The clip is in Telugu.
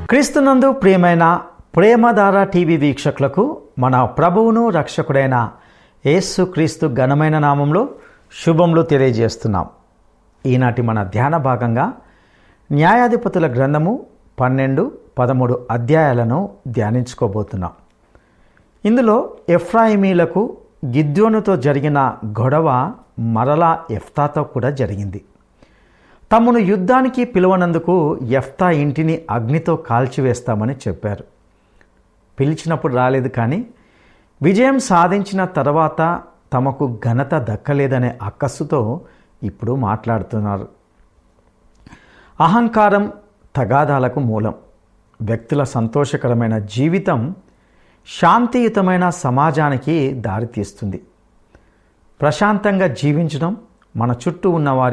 క్రీస్తునందు ప్రియమైన ప్రేమధార టీవీ వీక్షకులకు మన ప్రభువును రక్షకుడైన యేసు క్రీస్తు ఘనమైన నామంలో శుభములు తెలియజేస్తున్నాం ఈనాటి మన ధ్యాన భాగంగా న్యాయాధిపతుల గ్రంథము పన్నెండు పదమూడు అధ్యాయాలను ధ్యానించుకోబోతున్నాం ఇందులో ఎఫ్రాయిమీలకు గిద్యోనుతో జరిగిన గొడవ మరలా ఎఫ్తాతో కూడా జరిగింది తమను యుద్ధానికి పిలువనందుకు ఎఫ్తా ఇంటిని అగ్నితో కాల్చివేస్తామని చెప్పారు పిలిచినప్పుడు రాలేదు కానీ విజయం సాధించిన తర్వాత తమకు ఘనత దక్కలేదనే అక్కస్సుతో ఇప్పుడు మాట్లాడుతున్నారు అహంకారం తగాదాలకు మూలం వ్యక్తుల సంతోషకరమైన జీవితం శాంతియుతమైన సమాజానికి దారితీస్తుంది ప్రశాంతంగా జీవించడం మన చుట్టూ ఉన్న వారి